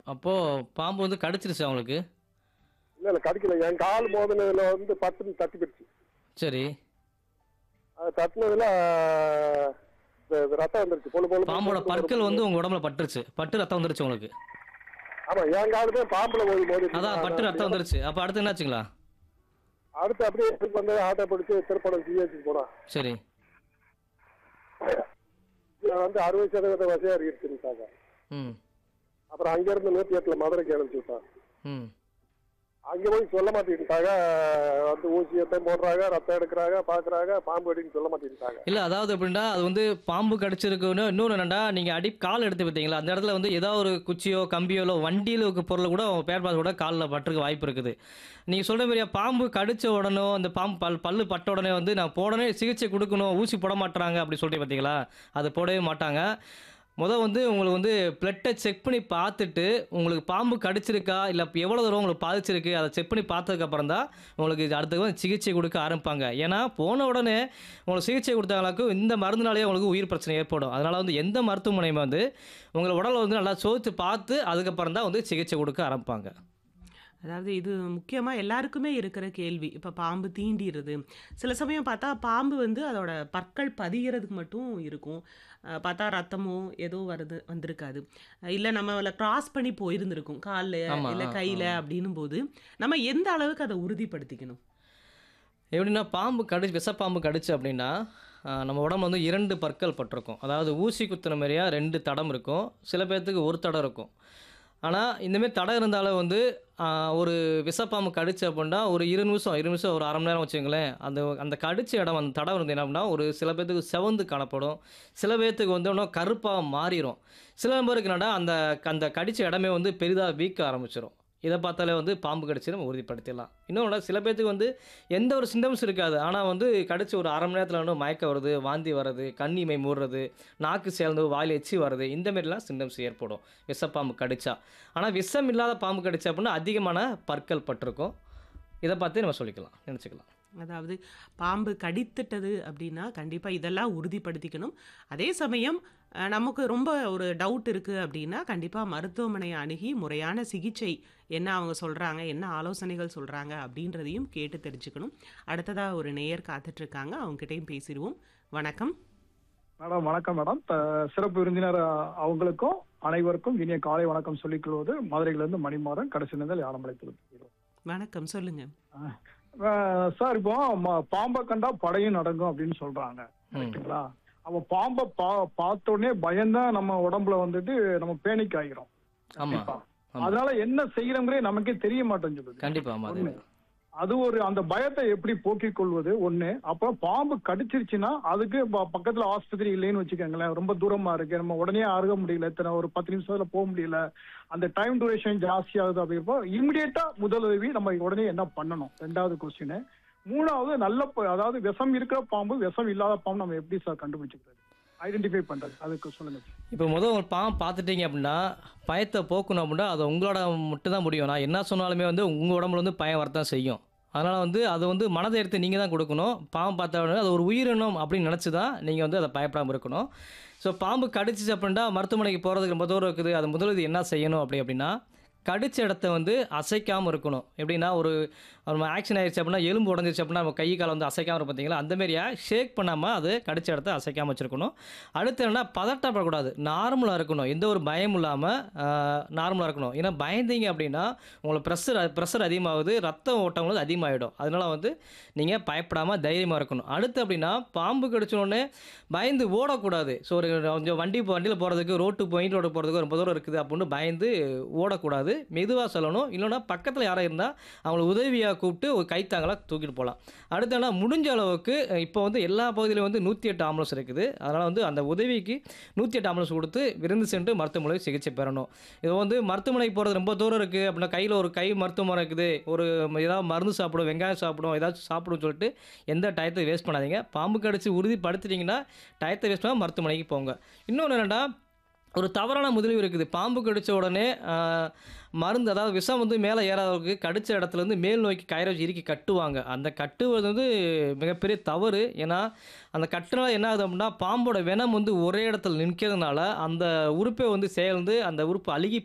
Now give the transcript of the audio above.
அப்போது பாம்பு வந்து கடிச்சிருச்சு அவங்களுக்கு இல்லை இல்லை கடிக்கல என் கால் மோதினதுல வந்து பட்டுன்னு தட்டி போயிடுச்சு சரி அது தட்டினதுல இந்த இது ரத்தம் வந்துருச்சு பொழு பொழு பாம்போட பற்கள் வந்து உங்கள் உடம்புல பட்டுருச்சு பட்டு ரத்தம் வந்துருச்சு உங்களுக்கு ஆமா என் காலுமே பாம்புல மோதி மோதி அதான் பட்டு ரத்தம் வந்துருச்சு அப்போ அடுத்து என்னாச்சுங்களா அடுத்து அப்படியே எடுத்து வந்து ஆட்டோ பிடிச்சி திருப்பணம் ஜிஹெச்சு போனோம் சரி இதுல வந்து அறுபது சதவீத வசதியாக இருக்குன்னுட்டாங்க ம் அப்புறம் அங்கேருந்து நூற்றி எட்டில் மதுரைக்கு அனுப்பிச்சு விட்டாங்க ம் அங்கே போய் சொல்ல மாட்டேன்ட்டாங்க வந்து ஊசியத்தை போடுறாங்க ரத்தம் எடுக்கிறாங்க பார்க்குறாங்க பாம்பு அடின்னு சொல்ல மாட்டேன்ட்டாங்க இல்லை அதாவது எப்படின்னா அது வந்து பாம்பு கடிச்சிருக்குன்னு இன்னொன்று என்னடா நீங்கள் அடி கால் எடுத்து பார்த்தீங்களா அந்த இடத்துல வந்து ஏதோ ஒரு குச்சியோ கம்பியோ இல்லை வண்டியில் இருக்க பொருளை கூட பேர் பாஸ் கூட காலில் பட்டிருக்க வாய்ப்பு இருக்குது நீங்கள் சொல்கிற மாதிரியா பாம்பு கடிச்ச உடனே அந்த பாம்பு பல் பல்லு பட்ட உடனே வந்து நான் உடனே சிகிச்சை கொடுக்கணும் ஊசி போட மாட்டுறாங்க அப்படி சொல்லிட்டு பார்த்தீங்களா அது போடவே மாட்டாங்க முதல் வந்து உங்களுக்கு வந்து பிளட்டை செக் பண்ணி பார்த்துட்டு உங்களுக்கு பாம்பு கடிச்சிருக்கா இல்லை எவ்வளோ தூரம் உங்களுக்கு பாதிச்சிருக்கு அதை செக் பண்ணி பார்த்ததுக்கப்புறம் தான் உங்களுக்கு இது அடுத்து வந்து சிகிச்சை கொடுக்க ஆரம்பிப்பாங்க ஏன்னா போன உடனே உங்களுக்கு சிகிச்சை கொடுத்தாங்களாக்கும் இந்த மருந்துனாலேயே உங்களுக்கு உயிர் பிரச்சனை ஏற்படும் அதனால் வந்து எந்த மருத்துவமனையும் வந்து உங்களை உடலை வந்து நல்லா சோதித்து பார்த்து அதுக்கப்புறம் தான் வந்து சிகிச்சை கொடுக்க ஆரம்பிப்பாங்க அதாவது இது முக்கியமாக எல்லாருக்குமே இருக்கிற கேள்வி இப்போ பாம்பு தீண்டிடுது சில சமயம் பார்த்தா பாம்பு வந்து அதோட பற்கள் பதிகிறதுக்கு மட்டும் இருக்கும் அஹ் பார்த்தா ரத்தமோ ஏதோ வருது வந்திருக்காது இல்லை நம்ம கிராஸ் பண்ணி போயிருந்திருக்கும் காலில் ஆமா, இல்லை ஆ, கையில் ஆ. அப்படின்னும் போது நம்ம எந்த அளவுக்கு அதை உறுதிப்படுத்திக்கணும் எப்படின்னா பாம்பு கடி விஷப்பாம்பு கடிச்சு அப்படின்னா ஆஹ், நம்ம உடம்புல வந்து இரண்டு பற்கள் பட்டிருக்கும் அதாவது ஊசி குத்துன மாதிரியா ரெண்டு தடம் இருக்கும் சில பேர்த்துக்கு ஒரு தடம் இருக்கும் ஆனால் இந்தமாரி தடம் இருந்தாலும் வந்து ஆஹ், ஒரு விஷப்பாம்பு கடிச்சு அப்படின்னா ஒரு இரு நிமிஷம் இரு நிமிஷம் ஒரு அரை மணி நேரம் வச்சுங்களேன் அந்த அந்த கடிச்ச இடம் அந்த தடம் வந்து என்ன அப்படின்னா ஒரு சில பேர்த்துக்கு செவந்து காணப்படும் சில பேர்த்துக்கு வந்து இன்னும் கருப்பாக மாறிடும் சில பேருக்கு என்னடா அந்த அந்த கடிச்ச இடமே வந்து பெரிதாக வீக்க ஆரம்பிச்சிடும் இதை பார்த்தாலே வந்து பாம்பு கடிச்சு நம்ம உறுதிப்படுத்திடலாம் இன்னொன்று சில பேர்த்துக்கு வந்து எந்த ஒரு சிம்டம்ஸ் இருக்காது ஆனால் வந்து கடிச்சு ஒரு அரை மணி நேரத்தில் வந்து மயக்கம் வருது வாந்தி வர்றது கண்ணிமை மூடுறது நாக்கு சேர்ந்து வாயில் எச்சி வர்றது இந்த மாதிரிலாம் சிம்டம்ஸ் ஏற்படும் விஷப்பாம்பு கடிச்சா ஆனால் விஷம் இல்லாத பாம்பு கடிச்சா அப்படின்னா அதிகமான பற்கள் பட்டிருக்கும் இதை பார்த்து நம்ம சொல்லிக்கலாம் நினச்சிக்கலாம் அதாவது பாம்பு கடித்துட்டது அப்படின்னா கண்டிப்பாக இதெல்லாம் உறுதிப்படுத்திக்கணும் அதே சமயம் அஹ், நமக்கு ரொம்ப ஒரு டவுட் இருக்குது அப்படின்னா கண்டிப்பாக மருத்துவமனையை அணுகி முறையான சிகிச்சை என்ன அவங்க சொல்கிறாங்க என்ன ஆலோசனைகள் சொல்கிறாங்க அப்படின்றதையும் கேட்டு தெரிஞ்சுக்கணும் அடுத்ததாக ஒரு நேயர் காத்துட்ருக்காங்க அவங்ககிட்டயும் பேசிடுவோம் வணக்கம் மேடம் வணக்கம் மேடம் இப்ப சிறப்பு விருந்தினர் அஹ், அவங்களுக்கும் அனைவருக்கும் இனிய காலை வணக்கம் சொல்லிக் கொள்வது மதுரையிலிருந்து மணிமாறன் கடைசி நிலையில் யானமலை திருப்பி வணக்கம் சொல்லுங்கள் சார் இப்போ ம- பாம்பை கண்டா படையும் நடக்கும் அப்படின்னு சொல்றாங்க ம். கரெக்ட்டுங்களா அப்ப பாம்பை பா பார்த்த உடனே பயந்தா நம்ம உடம்புல வந்துட்டு நம்ம பேனிக் ஆகிறோம் ஆமாம் கண்டிப்பா. ஆமாம் அதனால என்ன செய்யறோங்கிறே நமக்கே தெரிய மாட்டேங்குது கண்டிப்பாக ஆமாம் அது அது ஒரு அந்த பயத்தை எப்படி போக்கிக் கொள்வது ஒண்ணு அப்புறம் பாம்பு கடிச்சிருச்சுன்னா அதுக்கு ப- பக்கத்துல ஆஸ்பத்திரி இல்லைன்னு வச்சுக்கோங்களேன் ரொம்ப தூரமா இருக்கு நம்ம உடனே அருக முடியல இத்தனை ஒரு பத்து நிமிஷத்துல போக முடியல அந்த டைம் டூரேஷன் ஜாஸ்தி ஆகுது அப்படிங்கிறப்போ இமிடியேட்டா முதலுதவி நம்ம உடனே என்ன பண்ணணும் ரெண்டாவது கொஸ்டின் மூணாவது நல்ல ப- அதாவது விஷம் இருக்கிற பாம்பு விஷம் இல்லாத பாம்பு நம்ம எப்படி சார் கண்டுபிடிச்சிக்கிறது ஐடென்டிஃபை பண்றது அதுக்கு சொல்லுங்க சார். இப்போ முதல் ஒரு பாம்பு பார்த்துட்டீங்க அப்படின்னா பயத்தை போக்கணும் அப்படின்னா அது உங்களோட மட்டும் தான் முடியும் நான் என்ன சொன்னாலுமே வந்து உங்கள் உடம்புல வந்து பயம் வரத்தான் செய்யும் அதனால் வந்து அது வந்து மனதை எடுத்து நீங்கள் தான் கொடுக்கணும் பாம்பு பார்த்த உடனே அது ஒரு உயிரினம் அப்படின்னு நினச்சி தான் நீங்கள் வந்து அதை பயப்படாமல் இருக்கணும் ஸோ பாம்பு கடிச்சிச்சு அப்படின்னா மருத்துவமனைக்கு போகிறதுக்கு ரொம்ப தூரம் இருக்குது அது முதலுதவி என்ன செய்யணும் அப்படி அப்படின்னா கடிச்ச இடத்த வந்து அசைக்காமல் இருக்கணும் எப்படின்னா ஒரு நம்ம ஆக்ஷன் ஆயிடுச்சு அப்படின்னா எலும்பு உடஞ்சிச்சு அப்படின்னா நம்ம கை காலை வந்து அசைக்காமல் இருக்கும் பார்த்தீங்களா அந்த மாதிரியா ஷேக் பண்ணாமல் அது கடிச்ச இடத்த அசைக்காமல் வச்சுருக்கணும் அடுத்து என்னன்னா பதட்டப்படக்கூடாது நார்மலாக இருக்கணும் எந்த ஒரு பயம் இல்லாமல் நார்மலாக இருக்கணும் ஏன்னா பயந்தீங்க அப்படின்னா உங்களுக்கு ப்ரெஷர் ப்ரெஷர் அதிகமாகுது ரத்த ஓட்டம் வந்து அதிகமாகிடும் அதனால் வந்து நீங்கள் பயப்படாமல் தைரியமாக இருக்கணும் அடுத்து அப்படின்னா பாம்பு கடிச்ச உடனே பயந்து ஓடக்கூடாது ஸோ ஒரு கொஞ்சம் வண்டி வண்டியில் போகிறதுக்கு ரோட்டு பாயிண்ட் ரோடு போகிறதுக்கு ரொம்ப தூரம் இருக்குது அப்படின்னு பயந்து ஓடக்கூடாது மெதுவாக சொல்லணும் இல்லைன்னா பக்கத்தில் யாராக இருந்தால் அவங்கள உதவியாக கூப்பிட்டு ஒரு கைத்தாங்களாக தூக்கிட்டு போகலாம் அடுத்து என்ன முடிஞ்ச அளவுக்கு இப்போ வந்து எல்லா பகுதியிலும் வந்து நூற்றி எட்டு ஆம்புலன்ஸ் இருக்குது அதனால் வந்து அந்த உதவிக்கு நூற்றி எட்டு ஆம்புலன்ஸ் கொடுத்து விருந்து சென்று மருத்துவமனை சிகிச்சை பெறணும் இது வந்து மருத்துவமனைக்கு போகிறது ரொம்ப தூரம் இருக்குது அப்படின்னா கையில் ஒரு கை மருத்துவமனை இருக்குது ஒரு ஏதாவது மருந்து சாப்பிடும் வெங்காயம் சாப்பிடும் ஏதாச்சும் சாப்பிடும் சொல்லிட்டு எந்த டயத்தை வேஸ்ட் பண்ணாதீங்க பாம்பு கடிச்சு உறுதிப்படுத்திட்டீங்கன்னா டயத்தை வேஸ்ட் பண்ணால் மருத்துவமனைக்கு போங்க இன்னொன்று என்னென்னா ஒரு தவறான முதலீவு இருக்குது பாம்பு கடித்த உடனே ஆஹ், மருந்து அதாவது விஷம் வந்து மேலே ஏறாதவருக்கு கடித்த இடத்துல இருந்து மேல் நோக்கி கயிறை வச்சு இறுக்கி கட்டுவாங்க அந்த கட்டுவது வந்து மிகப்பெரிய தவறு ஏன்னா அந்த கட்டுனால என்ன ஆகுது அப்படின்னா பாம்போட வெனம் வந்து ஒரே இடத்துல நிற்கிறதுனால அந்த உறுப்பை வந்து சேர்ந்து அந்த உறுப்பு அழுகி